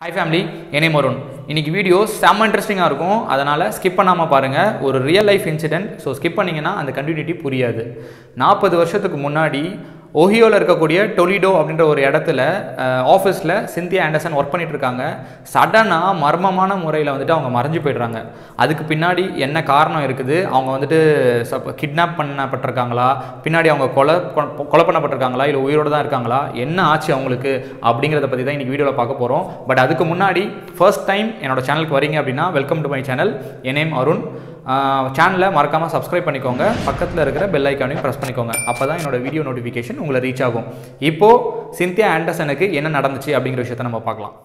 hi family என்னை மருண் இன்னைக்கு video செம்ம இன்ட்ரெஸ்டிங்காக இருக்கும் அதனால் ஸ்கிப் பண்ணாமல் பாருங்கள் ஒரு real life incident so skip பண்ணிங்கன்னா அந்த கண்டினியூட்டி புரியாது நாற்பது வருஷத்துக்கு முன்னாடி ஒஹியோவில் இருக்கக்கூடிய டொலிடோ அப்படின்ற ஒரு இடத்துல ஆஃபீஸில் சிந்தியா ஆண்டர்சன் ஒர்க் பண்ணிட்டு இருக்காங்க சடனாக மர்மமான முறையில் வந்துட்டு அவங்க மறைஞ்சு போயிடுறாங்க அதுக்கு பின்னாடி என்ன காரணம் இருக்குது அவங்க வந்துட்டு கிட்னாப் பண்ணப்பட்டிருக்காங்களா பின்னாடி அவங்க கொலை கொ- கொலை பண்ணப்பட்டிருக்காங்களா இல்லை உயிரோடு தான் இருக்காங்களா என்ன ஆச்சு அவங்களுக்கு அப்படிங்கிறத பற்றி தான் இன்றைக்கி வீடியோவில் பார்க்க போகிறோம் பட் அதுக்கு முன்னாடி ஃபர்ஸ்ட் டைம் என்னோட சேனலுக்கு வரீங்க அப்படின்னா வெல்கம் டு மை சேனல் என் நேம் அருண் சேனலை மறக்காமல் சப்ஸ்கிரைப் பண்ணிக்கோங்க பக்கத்தில் இருக்கிற பெல் ஐக்கானையும் ப்ரெஸ் பண்ணிக்கோங்க அப்போ தான் என்னோட வீடியோ நோட்டிஃபிகேஷன் உங்களை ரீச் ஆகும் இப்போது சிந்தியா ஆண்டர்சனுக்கு என்ன நடந்துச்சு அப்படிங்கிற விஷயத்தை நம்ம பார்க்கலாம்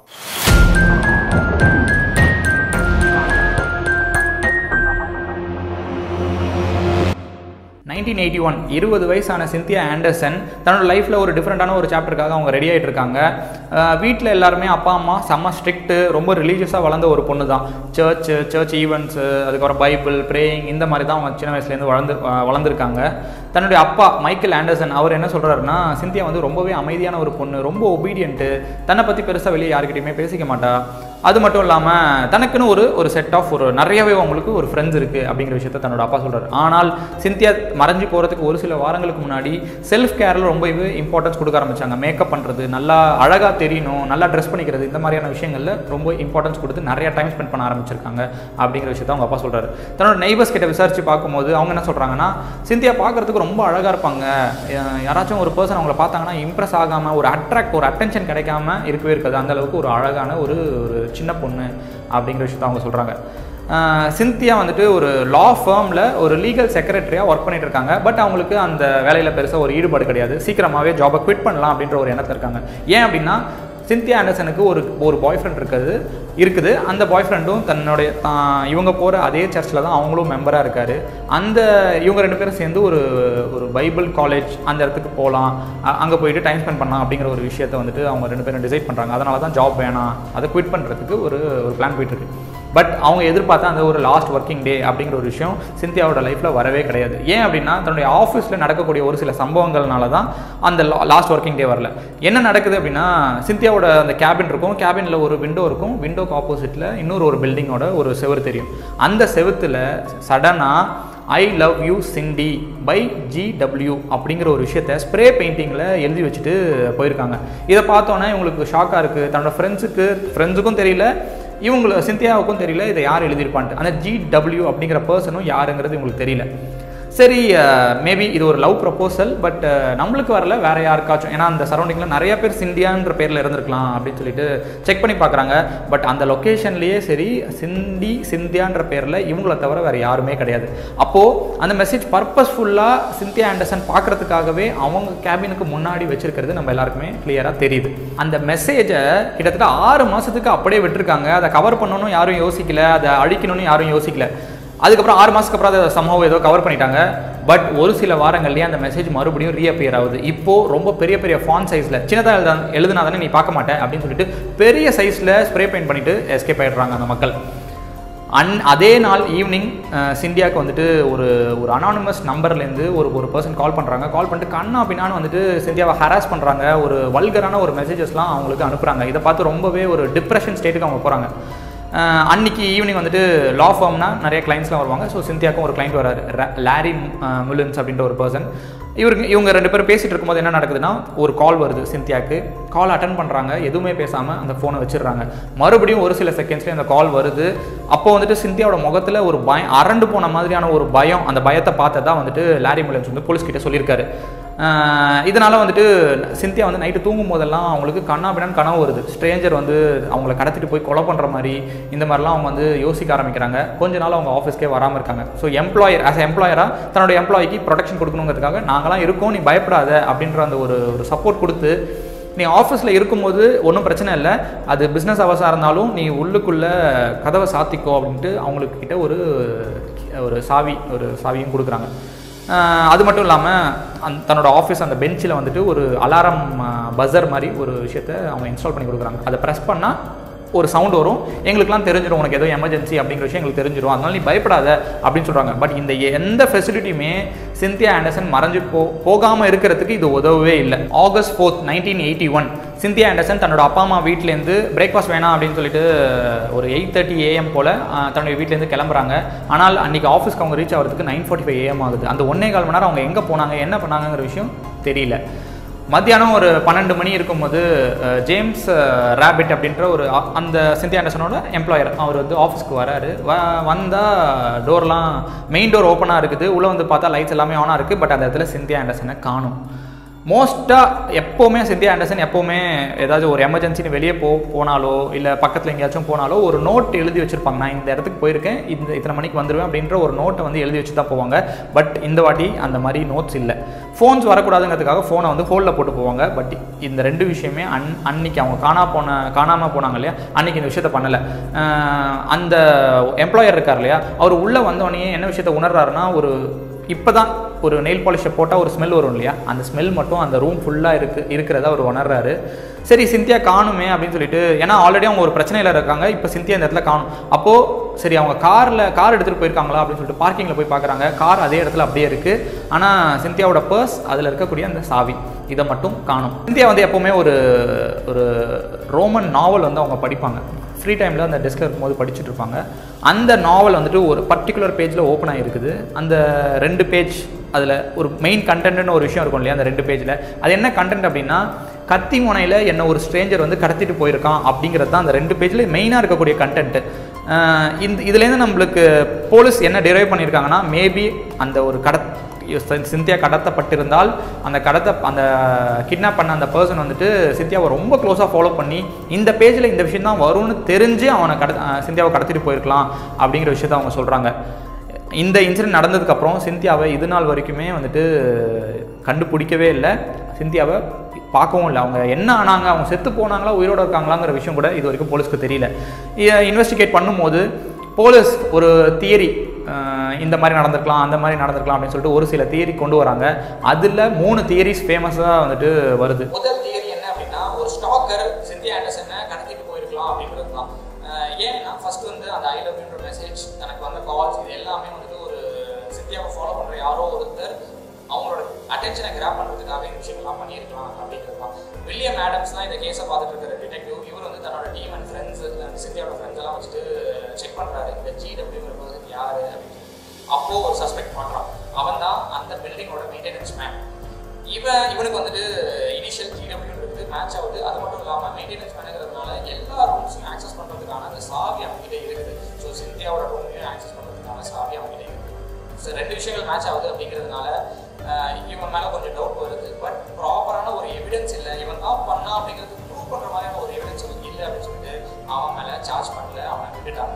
நைன்டீன் எயிட்டி ஒன் இருபது வயசான சிந்தியா ஆண்டர்சன் தன்னோட லைஃப்பில் ஒரு டிஃப்ரெண்ட்டான ஒரு சாப்டருக்காக அவங்க ரெடி ஆகிட்டு இருக்காங்க வீட்டில் எல்லாருமே அப்பா அம்மா செம்ம ஸ்ட்ரிக்ட்டு ரொம்ப ரிலீஜியஸாக வளர்ந்த ஒரு பொண்ணு தான் சர்ச் சர்ச் ஈவெண்ட்ஸு அதுக்கப்புறம் பைபிள் ப்ரேயிங் இந்த மாதிரி தான் அவங்க சின்ன வயசுலேருந்து வளர்ந்து அஹ், வளர்ந்துருக்காங்க தன்னுடைய அப்பா மைக்கேல் ஆண்டர்சன் அவர் என்ன சொல்கிறாருன்னா சிந்தியா வந்து ரொம்பவே அமைதியான ஒரு பொண்ணு ரொம்ப ஒபீடியன்ட்டு தன்னை பற்றி பெருசாக வெளியே யாருக்கிட்டையுமே பேசிக்க மாட்டா அது மட்டும் இல்லாமல் தனக்குன்னு ஒரு ஒரு செட் ஆஃப் ஒரு நிறையவே அவங்களுக்கு ஒரு ஃப்ரெண்ட்ஸ் இருக்குது அப்படிங்கிற விஷயத்த தன்னோட அப்பா சொல்கிறார் ஆனால் சிந்தியா மறைஞ்சு போகிறதுக்கு ஒரு சில வாரங்களுக்கு முன்னாடி செல்ஃப் கேரில் ரொம்பவே இம்பார்ட்டன்ஸ் கொடுக்க ஆரம்பிச்சாங்க மேக்கப் பண்ணுறது நல்லா அழகாக தெரியணும் நல்லா ட்ரெஸ் பண்ணிக்கிறது இந்த மாதிரியான விஷயங்களில் ரொம்ப இம்பார்ட்டன்ஸ் கொடுத்து நிறைய டைம் ஸ்பெண்ட் பண்ண ஆரம்பிச்சிருக்காங்க அப்படிங்கிற விஷயத்த அவங்க அப்பா சொல்கிறாரு தன்னோட நெய்பர்ஸ் கிட்ட விசாரிச்சு பார்க்கும்போது அவங்க என்ன சொல்கிறாங்கன்னா சிந்தியா பார்க்கறதுக்கு ரொம்ப அழகாக இருப்பாங்க யா- யாராச்சும் ஒரு பர்சன் அவங்கள பார்த்தாங்கன்னா இம்ப்ரெஸ் ஆகாமல் ஒரு அட்ராக்ட் ஒரு அட்டென்ஷன் கிடைக்காம இருக்கவே இருக்காது அந்த அளவுக்கு ஒரு அழகான ஒரு ஒரு சின்ன பொண்ணு அப்படிங்கிற விஷயத்த அவங்க சொல்கிறாங்க சிந்தியா வந்துட்டு ஒரு லா ஃபேர்மில் ஒரு லீகல் செக்ரட்டரியாக ஒர்க் பண்ணிட்டு இருக்காங்க பட் அவங்களுக்கு அந்த வேலையில் பெருசாக ஒரு ஈடுபாடு கிடையாது சீக்கிரமாகவே ஜாபை குவிட் பண்ணலாம் அப்படின்ற ஒரு எண்ணத்தில் இருக்காங்க ஏன் அப்படின்னா சிந்தியா ஆண்டர்சனுக்கு ஒரு ஒரு பாய் ஃப்ரெண்ட் இருக்குது இருக்குது அந்த பாய் ஃப்ரெண்டும் தன்னுடைய தான் இவங்க போகிற அதே சர்ச்சில் தான் அவங்களும் மெம்பராக இருக்காரு அந்த இவங்க ரெண்டு பேரும் சேர்ந்து ஒரு ஒரு பைபிள் காலேஜ் அந்த இடத்துக்கு போகலாம் அங்கே போயிட்டு டைம் ஸ்பெண்ட் பண்ணலாம் அப்படிங்கிற ஒரு விஷயத்தை வந்துட்டு அவங்க ரெண்டு பேரும் டிசைட் பண்ணுறாங்க அதனால தான் ஜாப் வேணாம் அதை குவிட் பண்ணுறதுக்கு ஒரு ஒரு பிளான் போயிட்டுருக்கு பட் அவங்க எதிர்பார்த்த அந்த ஒரு லாஸ்ட் ஒர்க்கிங் டே அப்படிங்கிற ஒரு விஷயம் சிந்தியாவோட லைஃப்பில் வரவே கிடையாது ஏன் அப்படின்னா தன்னுடைய ஆஃபீஸில் நடக்கக்கூடிய ஒரு சில சம்பவங்கள்னால தான் அந்த லாஸ்ட் ஒர்க்கிங் டே வரல என்ன நடக்குது அப்படின்னா சிந்தியாவோட அந்த கேபின் இருக்கும் கேபினில் ஒரு விண்டோ இருக்கும் விண்டோக்கு ஆப்போசிட்டில் இன்னொரு ஒரு பில்டிங்கோட ஒரு செவுரு தெரியும் அந்த செவுத்தில் சடனாக I love you Cindy by GW அப்படிங்கிற ஒரு விஷயத்த ஸ்ப்ரே பெயிண்டிங்கில் எழுதி வச்சுட்டு போயிருக்காங்க இதை பார்த்தோன்னே இவங்களுக்கு ஷாக்காக இருக்குது தன்னோட ஃப்ரெண்ட்ஸுக்கு ஃப்ரெண்ட்ஸுக்கும் தெரியல இவங்கள சிந்தியாவுக்கும் தெரியல இதை யார் எழுதியிருப்பான்ட்டு அந்த ஜிடபிள்யூ அப்படிங்கிற பர்சனும் யாருங்கிறது இவங்களுக்கு தெரியல சரி மேபி இது ஒரு லவ் ப்ரப்போசல் பட் நம்மளுக்கு வரல வேற யாருக்காச்சும் ஏன்னா அந்த சரௌண்டிங்கில் நிறைய பேர் சிந்தியான்ற பேரில் இருந்திருக்கலாம் அப்படின்னு சொல்லிட்டு செக் பண்ணி பார்க்குறாங்க பட் அந்த லொக்கேஷன்லேயே சரி சிந்தி சிந்தியான்ற பேரில் இவங்கள தவிர வேற யாருமே கிடையாது அப்போது அந்த மெசேஜ் பர்பஸ்ஃபுல்லாக சிந்தியா ஆண்டர்சன் பார்க்கறதுக்காகவே அவங்க கேபினுக்கு முன்னாடி வச்சிருக்கிறது நம்ம எல்லாருக்குமே கிளியராக தெரியுது அந்த மெசேஜை கிட்டத்தட்ட ஆறு மாதத்துக்கு அப்படியே விட்டுருக்காங்க அதை கவர் பண்ணணும்னு யாரும் யோசிக்கல அதை அழிக்கணும்னு யாரும் யோசிக்கல அதுக்கப்புறம் ஆறு மாதத்துக்கு அப்புறம் அதை சம்பவம் ஏதோ கவர் பண்ணிட்டாங்க பட் ஒரு சில வாரங்கள்லேயே அந்த மெசேஜ் மறுபடியும் ரீஅப்பியர் ஆகுது இப்போ ரொம்ப பெரிய பெரிய ஃபான் சைஸில் சின்னதாக எழுத எழுதுனா தானே நீ பார்க்க மாட்டேன் அப்படின்னு சொல்லிட்டு பெரிய சைஸில் ஸ்ப்ரே பெயிண்ட் பண்ணிட்டு எஸ்கேப் ஆயிடுறாங்க அந்த மக்கள் அன் அதே நாள் ஈவினிங் சிந்தியாவுக்கு வந்துட்டு ஒரு ஒரு அனானிமஸ் நம்பர்லேருந்து ஒரு ஒரு பர்சன் கால் பண்ணுறாங்க கால் பண்ணிட்டு கண்ணா பின்னான்னு வந்துட்டு சிந்தியாவை ஹராஸ் பண்ணுறாங்க ஒரு வல்கரான ஒரு மெசேஜஸ்லாம் அவங்களுக்கு அனுப்புகிறாங்க இதை பார்த்து ரொம்பவே ஒரு டிப்ரெஷன் ஸ்டேட்டுக்கு அவங்க போகிறாங்க அஹ் அன்னைக்கு ஈவினிங் வந்துட்டு லா ஃபார்ம்னா நிறைய கிளைண்ட்ஸ்லாம் வருவாங்க ஸோ சிந்தியாக்கும் ஒரு கிளைண்ட் வராரு ர- லாரி அஹ், முலின்ஸ் அப்படின்ற ஒரு பர்சன் இவருக்கு இவங்க ரெண்டு பேரும் பேசிட்டு இருக்கும்போது என்ன நடக்குதுன்னா ஒரு கால் வருது சிந்தியாக்கு கால் அட்டன் பண்ணுறாங்க எதுவுமே பேசாமல் அந்த ஃபோனை வச்சிடுறாங்க மறுபடியும் ஒரு சில செகண்ட்ஸ்லேயே அந்த கால் வருது அப்போ வந்துட்டு சிந்தியாவோட முகத்தில் ஒரு பயம் அரண்டு போன மாதிரியான ஒரு பயம் அந்த பயத்தை பார்த்ததா வந்துட்டு லாரி முலின்ஸ் வந்து போலீஸ் கிட்ட சொல்லியிருக்காரு ஆஹ் இதனால வந்துட்டு சிந்தியா வந்து நைட்டு தூங்கும் போதெல்லாம் அவங்களுக்கு கண்ணாபின்னு கனவு வருது ஸ்ட்ரேஞ்சர் வந்து அவங்கள கடத்திட்டு போய் கொலை பண்ணுற மாதிரி இந்த மாதிரிலாம் அவங்க வந்து யோசிக்க ஆரம்பிக்கிறாங்க கொஞ்ச நாள் அவங்க ஆஃபீஸ்க்கே வராமல் இருக்காங்க ஸோ எம்ப்ளாயர் ஆஸ் எம்ப்ளாயராக தன்னோட எம்ப்ளாய்க்கு ப்ரொடெக்ஷன் கொடுக்கணுங்கிறதுக்காக நாங்களாம் இருக்கோம் நீ பயப்படாத அப்படின்ற அந்த ஒரு ஒரு சப்போர்ட் கொடுத்து நீ ஆஃபீஸில் இருக்கும்போது ஒன்றும் பிரச்சனை இல்லை அது பிஸ்னஸ் அவர்ஸாக இருந்தாலும் நீ உள்ளுக்குள்ளே கதவை சாத்திக்கோ அப்படின்ட்டு அவங்களுக்கு கிட்ட ஒரு ஒரு சாவி ஒரு சாவியும் கொடுக்குறாங்க ஆஹ் அது மட்டும் இல்லாமல் அந் தன்னோட ஆஃபீஸ் அந்த பெஞ்சில் வந்துட்டு ஒரு அலாரம் பஸர் மாதிரி ஒரு விஷயத்த அவங்க இன்ஸ்டால் பண்ணி கொடுக்குறாங்க அதை ப்ரெஸ் பண்ணால் ஒரு சவுண்ட் வரும் எங்களுக்குலாம் தெரிஞ்சிடும் உனக்கு ஏதோ எமர்ஜென்சி அப்படிங்கிற விஷயம் எங்களுக்கு தெரிஞ்சிடும் அதனால நீ பயப்படாத அப்படின்னு சொல்கிறாங்க பட் இந்த எந்த ஃபெசிலிட்டியுமே சிந்தியா ஆண்டர்சன் மறைஞ்சு போ போகாமல் இருக்கிறதுக்கு இது உதவவே இல்லை August fourth nineteen eighty one Cynthia Anderson தன்னோட அப்பா அம்மா வீட்டிலேருந்து பிரேக்ஃபாஸ்ட் வேணாம் அப்படின்னு சொல்லிட்டு ஒரு எயிட் தேர்ட்டி ஏஎம் போல் தன்னுடைய வீட்டிலேருந்து கிளம்புறாங்க ஆனால் அன்றைக்கி ஆஃபீஸ்க்கு அவங்க ரீச் ஆகிறதுக்கு நைன் ஃபார்ட்டி ஃபைவ் ஏஎம் ஆகுது அந்த ஒன்றே கால் மணி நேரம் அவங்க எங்கே போனாங்க என்ன பண்ணாங்கங்கிற விஷயம் தெரியல மத்தியானம் ஒரு பன்னெண்டு மணி இருக்கும்போது அஹ், ஜேம்ஸ் அஹ், ராபிட் அப்படின்ற ஒரு அ- அந்த சிந்தியா ஆண்டர்சனோட எம்ப்ளாயர் அவர் வந்து ஆஃபீஸ்க்கு வராரு வ வந்தால் டோர்லாம் மெயின் டோர் ஓப்பனாக இருக்குது உள்ளே வந்து பார்த்தா லைட்ஸ் எல்லாமே ஆனாக இருக்குது பட் அந்த இடத்துல சிந்தியா ஆண்டர்சனை காணும் மோஸ்ட்டாக எப்போவுமே சிந்தியா ஆண்டர்சன் எப்போவுமே ஏதாச்சும் ஒரு எமர்ஜென்சின்னு வெளியே போ போனாலோ இல்லை பக்கத்தில் எங்கேயாச்சும் போனாலோ ஒரு நோட் எழுதி வச்சுருப்பாங்க நான் இந்த இடத்துக்கு போயிருக்கேன் இந்த இத்தனை மணிக்கு வந்துடுவேன் அப்படின்ற ஒரு நோட்டை வந்து எழுதி வச்சு தான் போவாங்க பட் இந்த வாட்டி அந்த மாதிரி நோட்ஸ் இல்லை ஃபோன்ஸ் வரக்கூடாதுங்கிறதுக்காக ஃபோனை வந்து ஹோலில் போட்டு போவாங்க பட் இந்த ரெண்டு விஷயமே அன் அன்னைக்கு அவங்க காணா போன காணாமல் போனாங்க இல்லையா அன்னைக்கு இந்த விஷயத்த பண்ணலை அந்த எம்ப்ளாயர் இருக்கார் இல்லையா அவர் உள்ளே வந்தோடனே என்ன விஷயத்த உணர்றாருன்னா ஒரு இப்போ தான் ஒரு நெயில் பாலிஷை போட்டால் ஒரு ஸ்மெல் வரும் இல்லையா அந்த ஸ்மெல் மட்டும் அந்த ரூம் ஃபுல்லாக இருக்கு இருக்கிறத அவர் உணர்றாரு சரி சிந்தியா காணுமே அப்படின்னு சொல்லிட்டு ஏன்னா ஆல்ரெடி அவங்க ஒரு பிரச்சனையில் இருக்காங்க இப்போ சிந்தியா இந்த இடத்துல காணும் அப்போது சரி அவங்க காரில் கார் எடுத்துகிட்டு போயிருக்காங்களா அப்படின்னு சொல்லிட்டு பார்க்கிங்கில் போய் பார்க்குறாங்க கார் அதே இடத்துல அப்படியே இருக்குது ஆனால் சிந்தியாவோட பர்ஸ் அதில் இருக்கக்கூடிய அந்த சாவி இதை மட்டும் காணும் சிந்தியா வந்து எப்போவுமே ஒரு ஒரு ரோமன் நாவல் வந்து அவங்க படிப்பாங்க ஃப்ரீ டைமில் அந்த டெஸ்கில் இருக்கும்போது படிச்சுட்டு இருப்பாங்க அந்த நாவல் வந்துட்டு ஒரு பர்டிகுலர் பேஜில் ஓப்பன் ஆகிருக்குது அந்த ரெண்டு பேஜ் அதில் ஒரு மெயின் கண்டென்ட்னு ஒரு விஷயம் இருக்கும் இல்லையா அந்த ரெண்டு பேஜில் அது என்ன கண்டென்ட் அப்படின்னா கத்தி முனையில் என்ன ஒரு ஸ்ட்ரேஞ்சர் வந்து கடத்திட்டு போயிருக்கான் அப்படிங்கிறது தான் அந்த ரெண்டு பேஜில் மெயினாக இருக்கக்கூடிய கண்டென்ட்டு இந்த இதுலேருந்து நம்மளுக்கு போலீஸ் என்ன டிரைவ் பண்ணியிருக்காங்கன்னா மேபி அந்த ஒரு கடத் சிந்தியா கடத்தப்பட்டிருந்தால் அந்த கடத்த அந்த கிட்னாப் பண்ண அந்த பர்சன் வந்துட்டு சிந்தியாவை ரொம்ப க்ளோஸாக ஃபாலோ பண்ணி இந்த பேஜில் இந்த விஷயம் தான் வரும்னு தெரிஞ்சு அவனை கட அஹ் சிந்தியாவை கடத்திட்டு போயிருக்கலாம் அப்படிங்கிற விஷயத்த அவங்க சொல்கிறாங்க இந்த இன்சிடென்ட் நடந்ததுக்கப்புறம் சிந்தியாவை இது நாள் வரைக்குமே வந்துட்டு கண்டுபிடிக்கவே இல்லை சிந்தியாவை பார்க்கவும் இல்லை அவங்க என்ன ஆனாங்க அவங்க செத்து போனாங்களா உயிரோட இருக்காங்களாங்கிற விஷயம் கூட இது வரைக்கும் போலீஸ்க்கு தெரியல இன்வெஸ்டிகேட் பண்ணும்போது போலீஸ் ஒரு தியரி இந்த மாதிரி நடந்திருக்கலாம் அந்த மாதிரி நடந்திருக்கலாம் அப்படின்னு சொல்லிட்டு ஒரு சில தியரி கொண்டு வராங்க அதில் மூணு தியரிஸ் ஃபேமஸாக வந்துட்டு வருது முதல் தியரி என்ன அப்படின்னா ஒரு ஸ்டாக்கர் சிந்தியா ஆண்டர்சனை கடத்திட்டு போயிருக்கலாம் அப்படின்றது தான் அஹ் ஏன்னா ஃபர்ஸ்ட் வந்து அந்த ஐ லவ் யூன்ற மெசேஜ் தனக்கு வந்த கால்ஸ் இது எல்லாமே வந்துட்டு ஒரு சிந்தியாவை ஃபாலோ பண்ற யாரோ ஒருத்தர் அவங்களோட அட்டென்ஷனை கிராப் பண்றதுக்காக இந்த விஷயங்கள்லாம் பண்ணியிருக்கலாம் அப்படின்றது தான் வில்லியம் ஆடம்ஸ் தான் இந்த கேஸை பார்த்துட்டு இருக்கிற டிடெக்டிவ் இவர் வந்து தன்னோட டீம் அண்ட் ஃப்ரெண்ட்ஸ் சிந்தியாவோட ஃப்ரெண்ட்ஸ் எல்லாம் வச்சுட்டு செக் பண்றாரு இந்த ஜிடபிள்யூங்கிற பர்சன் யாரு அப்படின்னு அப்போ ஒரு சஸ்பெக்ட் பண்றான் அவன் தான் அந்த பில்டிங்கோட மெயின்டெனன்ஸ் மேன் இவன் இவனுக்கு வந்துட்டு இனிஷியல் ஜிடபிள்யூ இருக்குது மேட்ச் ஆகுது அது மட்டும் இல்லாமல் மெயின்டெனன்ஸ் பண்ணுறதுனால எல்லா ரூம்ஸையும் ஆக்சஸ் பண்ணுறதுக்கான அந்த சாவி அவங்ககிட்ட இருக்குது ஸோ சிந்தியாவோட ரூமையும் ஆக்சஸ் பண்ணுறதுக்கான சாவி அவங்ககிட்ட இருக்குது ஸோ ரெண்டு விஷயங்கள் மேட்ச் ஆகுது அப்படிங்கிறதுனால ஆஹ், இவன் மேலே கொஞ்சம் டவுட் வருது பட் ப்ராப்பரான ஒரு எவிடன்ஸ் இல்லை இவன் தான் பண்ணா அப்படிங்கிறது ப்ரூவ் பண்ணுற மாதிரியான ஒரு எவிடன்ஸ் இல்லை அப்படின்னு சொல்லிட்டு அவன் மேலே சார்ஜ் பண்ணல அவனை விட்டுட்டாங்க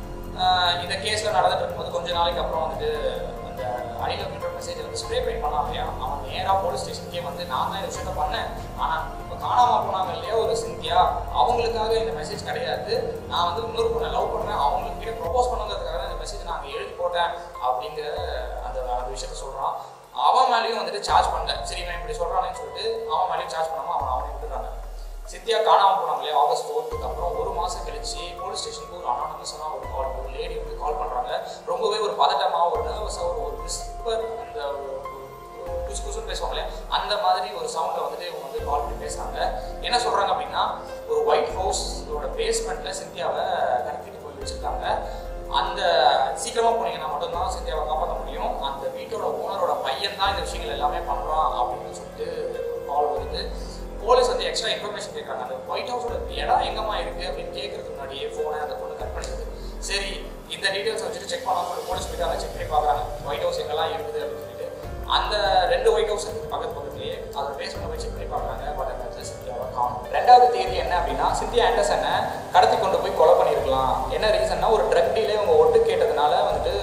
ஆஹ் இந்த கேஸில் நடந்துட்டு இருக்கும்போது கொஞ்ச நாளைக்கு அப்புறம் வந்துட்டு அந்த ஐ லவ் யூ மெசேஜ் வந்து ஸ்ப்ரே பெயிண்ட் பண்ணான் இல்லையா அவன் நேராக போலீஸ் ஸ்டேஷனுக்கே வந்து நான் தான் இந்த விஷயத்த பண்ணேன் ஆனால் இப்போ காணாம போனாங்க இல்லையா ஒரு சிந்தியா அவங்களுக்காக இந்த மெசேஜ் கிடையாது நான் வந்து இன்னொரு பொண்ணை லவ் பண்ணுறேன் அவங்களுக்கு கிட்ட ப்ரொபோஸ் பண்ணுங்கிறதுக்காக தான் இந்த மெசேஜ் நான் அங்கே எழுதி போட்டேன் அப்படிங்கிற அந்த அந்த விஷயத்த சொல்கிறான் அவன் மேலேயும் வந்துட்டு சார்ஜ் பண்ணல சரி இவன் இப்படி சொல்கிறானேன்னு சொல்லிட்டு அவன் மேலேயும் சார்ஜ் பண்ணாமல் அவன் அவனை விட்டுறாங்க சித்தியா காணாம போனாங்க இல்லையா ஆகஸ்ட் ஃபோர்த்துக்கு அப்புறம் ஒரு மாசம் கழிச்சு போலீஸ் ஸ்டேஷனுக்கு ஒரு அனானமஸான ஒரு கால் ஒரு லேடி வந்து கால் பண்றாங்க ரொம்பவே ஒரு பதட்டமா ஒரு நர்வஸா ஒரு ஒரு விஸ்பர் அந்த ஒரு ஒரு குசு குசுன்னு பேசுவாங்க இல்லையா அந்த மாதிரி ஒரு சவுண்ட்ல வந்துட்டு இவங்க வந்து கால் பண்ணி பேசுறாங்க என்ன சொல்றாங்க அப்படின்னா ஒரு ஒயிட் ஹவுஸோட பேஸ்மெண்ட்ல சிந்தியாவை கடத்திட்டு போய் வச்சிருக்காங்க அந்த சீக்கிரமா போனீங்கன்னா மட்டும்தான் சிந்தியாவை காப்பாற்ற முடியும் அந்த வீட்டோட ஓனரோட பையன் தான் இந்த விஷயங்கள் எல்லாமே பண்றான் அப்படின்னு சொல்லிட்டு கால் வருது போலீஸ் வந்து எக்ஸ்ட்ரா இன்ஃபர்மேஷன் கேட்குறாங்க அந்த ஒயிட் ஹவுஸோட இடம் எங்கம்மா இருக்கு அப்படின்னு கேட்கறதுக்கு முன்னாடியே ஃபோனை அந்த பொண்ணு கட் பண்ணிடுது சரி இந்த டீடைல்ஸ் வச்சுட்டு செக் பண்ணாமல் போலீஸ் போயிட்டு அதை செக் பண்ணி பார்க்குறாங்க ஒயிட் ஹவுஸ் எங்கெல்லாம் இருக்குது அப்படின்னு சொல்லிட்டு அந்த ரெண்டு ஒயிட் ஹவுஸ் இருக்குது பக்கத்து பக்கத்துலேயே அதோட பேஸ்மெண்ட் போய் செக் பண்ணி பார்க்குறாங்க பட் அந்த இடத்துல சிந்தியாவை காணும் ரெண்டாவது தேதி என்ன அப்படின்னா சிந்தியா ஆண்டர்சனை கடத்தி கொண்டு போய் கொலை பண்ணியிருக்கலாம் என்ன ரீசன்னா ஒரு ட்ரக் டீலே இவங்க ஒட்டு கேட்டதுனால வந்துட்டு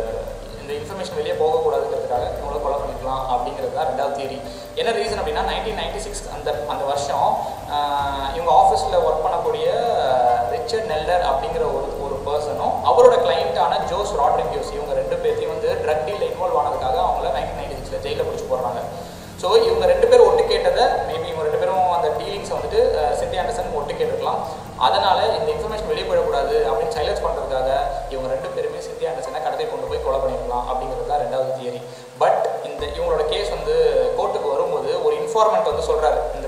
இந்த இன்ஃபர்மேஷன் வெளியே போகக்கூடாதுங்கிறதுக்காக இவங்களை கொலை பண்ணிக்கலாம் அப்படிங்கிறது தான் ரெண்டாவது தியரி என்ன ரீசன் அப்படின்னா நைன்டீன் நைன்டி சிக்ஸ் அந்த அந்த வருஷம் ஆஹ், இவங்க ஆஃபீஸில் ஒர்க் பண்ணக்கூடிய ரிச்சர்ட் நெல்லர் அப்படிங்கிற ஒரு ஒரு பர்சனும் அவரோட கிளைண்ட்டான ஜோஸ் ராட்ரிகியோஸ் இவங்க ரெண்டு பேர்த்தையும் வந்து ட்ரக் டீலில் இன்வால்வ் ஆனதுக்காக அவங்கள நைன்டீன் நைன்டி சிக்ஸில் ஜெயிலில் பிடிச்சி போடுறாங்க ஸோ இவங்க ரெண்டு பேரும் ஒட்டு கேட்டதை மேபி இவங்க ரெண்டு பேரும் அந்த டீலிங்ஸை வந்துட்டு சித்தி ஆண்டர்சன் ஒட்டு கேட்டிருக்கலாம் அதனால இந்த இன்ஃபர்மேஷன் வெளியே போயிடக்கூடாது அப்படின்னு சைலன்ஸ் பண்ணுறதுக்காக இவங்க ரெண்டு பேருமே சித்தி ஆண்டர்சனை கடத்தை கொண்டு போய் கொலை பண்ணிருக்கலாம் அப்படிங்கிறது தான் ரெண்டாவது தியரி பட் இந்த இவங்களோட கேஸ் வந்து கோர்ட்டுக்கு வரும்போது ஒரு இன்ஃபார்மெண்ட் வந்து சொல்றாரு இந்த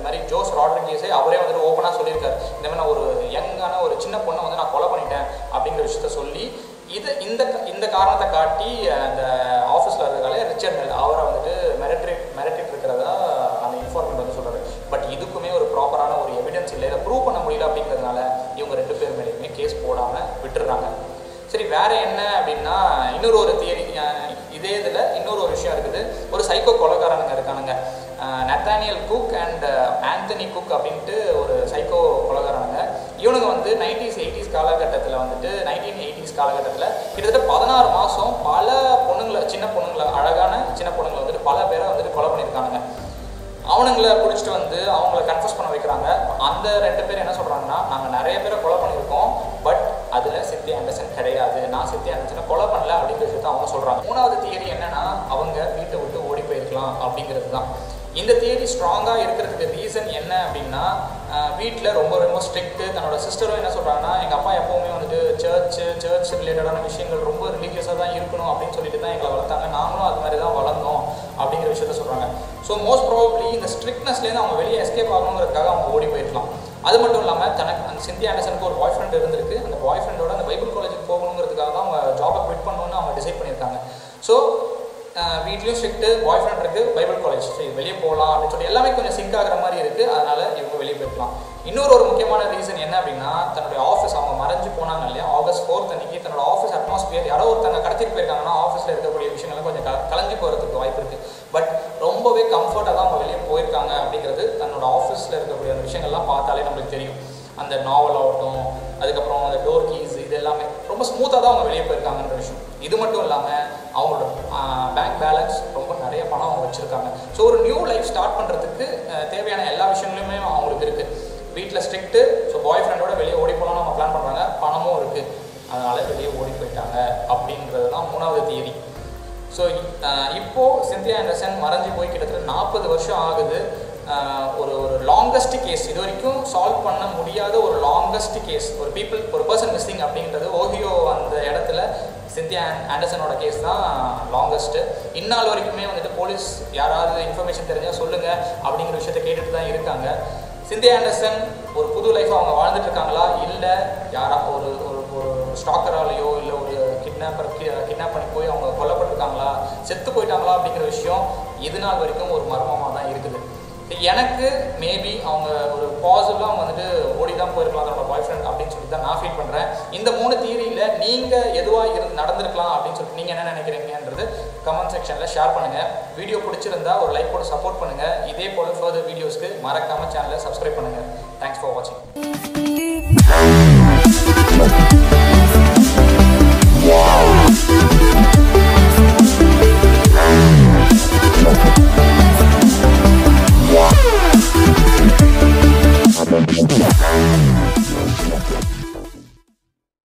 மாதிரி ஜோஸ் ராட்ரிகேஸே அவரே வந்துட்டு ஓப்பனாக சொல்லியிருக்காரு இந்த மாதிரி நான் ஒரு யங்கான ஒரு சின்ன பொண்ணை வந்து நான் கொலை பண்ணிட்டேன் அப்படிங்கிற விஷயத்த சொல்லி இது இந்த இந்த காரணத்தை காட்டி அந்த ஆஃபீஸில் இருக்கிறதால ரிச்சர்ட் மெல் அவரை வந்துட்டு மிரட்டி மிரட்டிட்டு இருக்கிறதா அந்த இன்ஃபார்மெண்ட் வந்து சொல்கிறாரு பட் இதுக்குமே ஒரு ப்ராப்பரான ஒரு எவிடன்ஸ் இல்லை இதை ப்ரூவ் பண்ண முடியல அப்படிங்கிறதுனால இவங்க ரெண்டு பேர் மேலேயுமே கேஸ் போடாமல் விட்டுடுறாங்க சரி வேற என்ன அப்படின்னா இன்னொரு ஒரு தியரி இதே இதில் இன்னொரு ஒரு விஷயம் இருக்குது ஒரு சைக்கோ கொலைகாரனுங்க இருக்கானுங்க Nathaniel Cook and Anthony Cook அப்படின்ட்டு ஒரு சைக்கோ கொலைகாரனுங்க இவனுங்க வந்து நைன்டிஸ் எயிட்டிஸ் காலகட்டத்தில் வந்துட்டு நைன்டீன் எயிட்டிஸ் காலகட்டத்தில் கிட்டத்தட்ட பதினாறு மாதம் பல பொண்ணுங்களை சின்ன பொண்ணுங்களை அழகான சின்ன பொண்ணுங்களை வந்துட்டு பல பேரை வந்துட்டு கொலை பண்ணியிருக்கானுங்க அவனுங்களை பிடிச்சிட்டு வந்து அவங்கள கன்ஃபர்ஸ் பண்ண வைக்கிறாங்க அந்த ரெண்டு பேர் என்ன சொல்கிறாங்கன்னா நாங்கள் நிறைய பேரை கொலை பண்ணியிருக்கோம் பட் அதில் சித்தி ஆண்டர்சன் கிடையாது நான் சித்தி ஆண்டர்சனை கொலை பண்ணல அப்படிங்கிற விஷயத்த அவங்க சொல்கிறாங்க மூணாவது தியரி என்னன்னா அவங்க வீட்டை விட்டு ஓடி போயிருக்கலாம் அப்படிங்கிறது தான் இந்த தியரி ஸ்ட்ராங்காக இருக்கிறதுக்கு ரீசன் என்ன அப்படின்னா வீட்டில் ரொம்ப ரொம்ப ஸ்ட்ரிக்ட்டு தன்னோட சிஸ்டரும் என்ன சொல்கிறாங்கன்னா எங்கள் அப்பா எப்போவுமே வந்துட்டு சர்ச்சு சர்ச் ரிலேட்டடான விஷயங்கள் ரொம்ப ரிலீஜியஸாக தான் இருக்கணும் அப்படின்னு சொல்லிட்டு தான் எங்களை வளர்த்தாங்க நாங்களும் அது மாதிரி தான் வளர்ந்தோம் அப்படிங்கிற விஷயத்த சொல்கிறாங்க ஸோ மோஸ்ட் ப்ராபப்ளி இந்த ஸ்ட்ரிக்ட்னஸ்லேருந்து அவங்க வெளியே எஸ்கேப் ஆகணுங்கிறதுக்காக அவங்க ஓடி போயிருக்கலாம் அது மட்டும் இல்லாமல் தனக்கு அந்த சிந்தி ஆண்டர்சனுக்கு ஒரு பாய் ஃப்ரெண்ட் இருந்திருக்கு அந்த பாய் ஃப்ரெண்டோட அந்த பைபிள் காலேஜுக்கு போகணுங்கிறதுக்காக தான் அவங்க ஜாபை குவிட் பண்ணணும்னு அவங்க டிசைட் பண்ணியிருக்காங்க ஸோ வீட்லேயும் ஸ்ட்ரிக்ட்டு பாய் ஃப்ரெண்ட் இருக்குது பைபிள் காலேஜ் சரி வெளியே போகலாம் அப்படின்னு சொல்லி எல்லாமே கொஞ்சம் சிங்க் ஆகிற மாதிரி இருக்குது அதனால் இவங்க வெளியே போயிருக்கலாம் இன்னொரு ஒரு முக்கியமான ரீசன் என்ன அப்படின்னா தன்னுடைய ஆஃபீஸ் அவங்க மறைஞ்சு போனாங்க இல்லையா ஆகஸ்ட் ஃபோர்த் அன்னைக்கு தன்னோட ஆஃபீஸ் அட்மாஸ்பியர் யாரோ ஒருத்தங்க கடத்திட்டு போயிருக்காங்கன்னா ஆஃபீஸில் இருக்கக்கூடிய விஷயங்கள்லாம் கொஞ்சம் க கலைஞ்சு போகிறதுக்கு வாய்ப்பு இருக்குது பட் ரொம்பவே கம்ஃபர்ட்டாக தான் அவங்க வெளியே போயிருக்காங்க அப்படிங்கிறது தன்னோட ஆஃபீஸில் இருக்கக்கூடிய அந்த விஷயங்கள்லாம் பார்த்தாலே நம்மளுக்கு தெரியும் அந்த நாவல் ஆகட்டும் அதுக்கப்புறம் அந்த டோர் கீஸ் இது எல்லாமே ரொம்ப ஸ்மூத்தாக தான் அவங்க வெளியே போயிருக்காங்கன்ற விஷயம் இது மட்டும் இல்லாமல் அவங்களோட பேங்க் பேலன்ஸ் ரொம்ப நிறைய பணம் அவங்க வச்சுருக்காங்க ஸோ ஒரு நியூ லைஃப் ஸ்டார்ட் பண்ணுறதுக்கு தேவையான எல்லா விஷயங்களுமே அவங்களுக்கு இருக்குது வீட்டில் ஸ்ட்ரிக்ட்டு ஸோ பாய் ஃப்ரெண்டோட வெளியே ஓடி போகலாம்னு அவங்க பிளான் பண்ணுறாங்க பணமும் இருக்குது அதனால் வெளியே ஓடி போயிட்டாங்க அப்படின்றது தான் மூணாவது தியரி ஸோ இப்போது சிந்தியா ஆண்டர்சன் மறைஞ்சு போய் கிட்டத்தட்ட நாற்பது வருஷம் ஆகுது ஒரு ஒரு லாங்கஸ்ட் கேஸ் இது வரைக்கும் சால்வ் பண்ண முடியாத ஒரு லாங்கஸ்ட் கேஸ் ஒரு பீப்புள் ஒரு பர்சன் மிஸ்ஸிங் அப்படின்றது ஓஹியோ அந்த இடத்துல சிந்தியா ஆண்டர்சனோட கேஸ் தான் லாங்கஸ்ட்டு இந்நாள் வரைக்குமே வந்துட்டு போலீஸ் யாராவது இன்ஃபர்மேஷன் தெரிஞ்சால் சொல்லுங்கள் அப்படிங்கிற விஷயத்த கேட்டுட்டு தான் இருக்காங்க சிந்தியா ஆண்டர்சன் ஒரு புது லைஃப் அவங்க வாழ்ந்துட்டு இருக்காங்களா இல்லை யாரா ஒரு ஒரு ஒரு ஸ்டாக்கராலேயோ இல்லை ஒரு கிட்னாப்பர் கிட்னாப் பண்ணி போய் அவங்க கொல்லப்பட்டிருக்காங்களா செத்து போயிட்டாங்களா அப்படிங்கிற விஷயம் இது நாள் வரைக்கும் ஒரு மர்மமாக தான் இருக்குது எனக்கு மேபி அவங்க ஒரு பாசிபிளாக அவங்க வந்துட்டு ஓடி தான் போயிருக்கலாம் அதோட பாய் ஃப்ரெண்ட் அப்படின்னு சொல்லி தான் நான் ஃபீல் பண்ணுறேன் இந்த மூணு தியரியில் நீங்கள் எதுவாக இருந்து நடந்திருக்கலாம் அப்படின்னு சொல்லிட்டு நீங்கள் என்ன நினைக்கிறீங்கன்றது கமெண்ட் செக்ஷனில் ஷேர் பண்ணுங்கள் வீடியோ பிடிச்சிருந்தா ஒரு லைக் போட்டு சப்போர்ட் பண்ணுங்கள் இதே போல் ஃபர்தர் வீடியோஸ்க்கு மறக்காமல் சேனலை சப்ஸ்கிரைப் பண்ணுங்கள் தேங்க்ஸ் ஃபார் வாட்சிங்